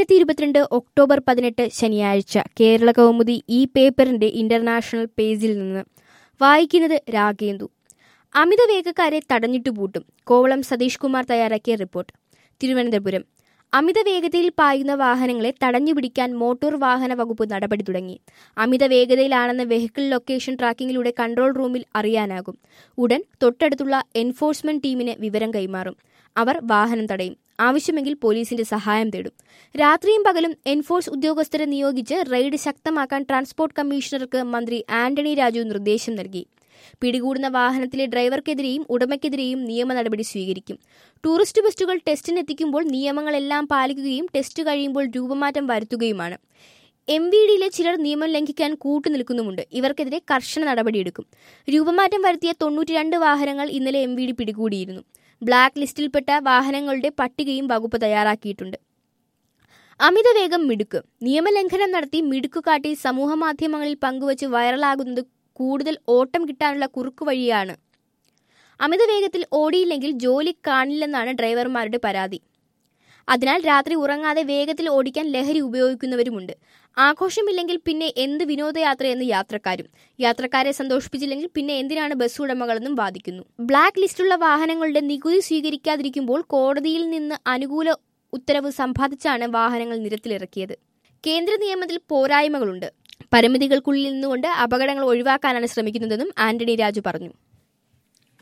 രണ്ടായിരത്തി ഇരുപത്തിരണ്ട് ഒക്ടോബർ പതിനെട്ട് ശനിയാഴ്ച കേരള കൗമുദി ഈ പേപ്പറിന്റെ ഇന്റർനാഷണൽ പേജിൽ നിന്ന് വായിക്കുന്നത് രാഗേന്ദു അമിത വേഗക്കാരെ തടഞ്ഞിട്ടു പൂട്ടും കോവളം സതീഷ് കുമാർ തയ്യാറാക്കിയ റിപ്പോർട്ട് തിരുവനന്തപുരം അമിത വേഗതയിൽ പായുന്ന വാഹനങ്ങളെ തടഞ്ഞുപിടിക്കാൻ മോട്ടോർ വാഹന വകുപ്പ് നടപടി തുടങ്ങി അമിത വേഗതയിലാണെന്ന് വെഹിക്കിൾ ലൊക്കേഷൻ ട്രാക്കിംഗിലൂടെ കൺട്രോൾ റൂമിൽ അറിയാനാകും ഉടൻ തൊട്ടടുത്തുള്ള എൻഫോഴ്സ്മെന്റ് ടീമിന് വിവരം കൈമാറും അവർ വാഹനം തടയും ആവശ്യമെങ്കിൽ പോലീസിന്റെ സഹായം തേടും രാത്രിയും പകലും എൻഫോഴ്സ് ഉദ്യോഗസ്ഥരെ നിയോഗിച്ച് റെയ്ഡ് ശക്തമാക്കാൻ ട്രാൻസ്പോർട്ട് കമ്മീഷണർക്ക് മന്ത്രി ആന്റണി രാജു നിർദ്ദേശം നൽകി പിടികൂടുന്ന വാഹനത്തിലെ ഡ്രൈവർക്കെതിരെയും ഉടമയ്ക്കെതിരെയും നിയമ നടപടി സ്വീകരിക്കും ടൂറിസ്റ്റ് ബസ്സുകൾ ടെസ്റ്റിനെത്തിക്കുമ്പോൾ നിയമങ്ങളെല്ലാം പാലിക്കുകയും ടെസ്റ്റ് കഴിയുമ്പോൾ രൂപമാറ്റം വരുത്തുകയുമാണ് എം വി ഡിയിലെ ചിലർ നിയമം ലംഘിക്കാൻ കൂട്ടുനിൽക്കുന്നുമുണ്ട് ഇവർക്കെതിരെ കർശന നടപടിയെടുക്കും രൂപമാറ്റം വരുത്തിയ തൊണ്ണൂറ്റിരണ്ട് വാഹനങ്ങൾ ഇന്നലെ എം വി ഡി പിടികൂടിയിരുന്നു ബ്ലാക്ക് ലിസ്റ്റിൽപ്പെട്ട വാഹനങ്ങളുടെ പട്ടികയും വകുപ്പ് തയ്യാറാക്കിയിട്ടുണ്ട് അമിതവേഗം മിടുക്ക് നിയമലംഘനം നടത്തി മിടുക്കു കാട്ടി സമൂഹമാധ്യമങ്ങളിൽ പങ്കുവച്ച് വൈറലാകുന്നത് കൂടുതൽ ഓട്ടം കിട്ടാനുള്ള കുറുക്കുവഴിയാണ് അമിതവേഗത്തിൽ ഓടിയില്ലെങ്കിൽ ജോലി കാണില്ലെന്നാണ് ഡ്രൈവർമാരുടെ പരാതി അതിനാൽ രാത്രി ഉറങ്ങാതെ വേഗത്തിൽ ഓടിക്കാൻ ലഹരി ഉപയോഗിക്കുന്നവരുമുണ്ട് ആഘോഷമില്ലെങ്കിൽ പിന്നെ എന്ത് വിനോദയാത്രയെന്ന് യാത്രക്കാരും യാത്രക്കാരെ സന്തോഷിപ്പിച്ചില്ലെങ്കിൽ പിന്നെ എന്തിനാണ് ബസ് ഉടമകളെന്നും വാദിക്കുന്നു ബ്ലാക്ക് ലിസ്റ്റുള്ള വാഹനങ്ങളുടെ നികുതി സ്വീകരിക്കാതിരിക്കുമ്പോൾ കോടതിയിൽ നിന്ന് അനുകൂല ഉത്തരവ് സമ്പാദിച്ചാണ് വാഹനങ്ങൾ നിരത്തിലിറക്കിയത് കേന്ദ്ര നിയമത്തിൽ പോരായ്മകളുണ്ട് പരിമിതികൾക്കുള്ളിൽ നിന്നുകൊണ്ട് അപകടങ്ങൾ ഒഴിവാക്കാനാണ് ശ്രമിക്കുന്നതെന്നും ആന്റണി രാജു പറഞ്ഞു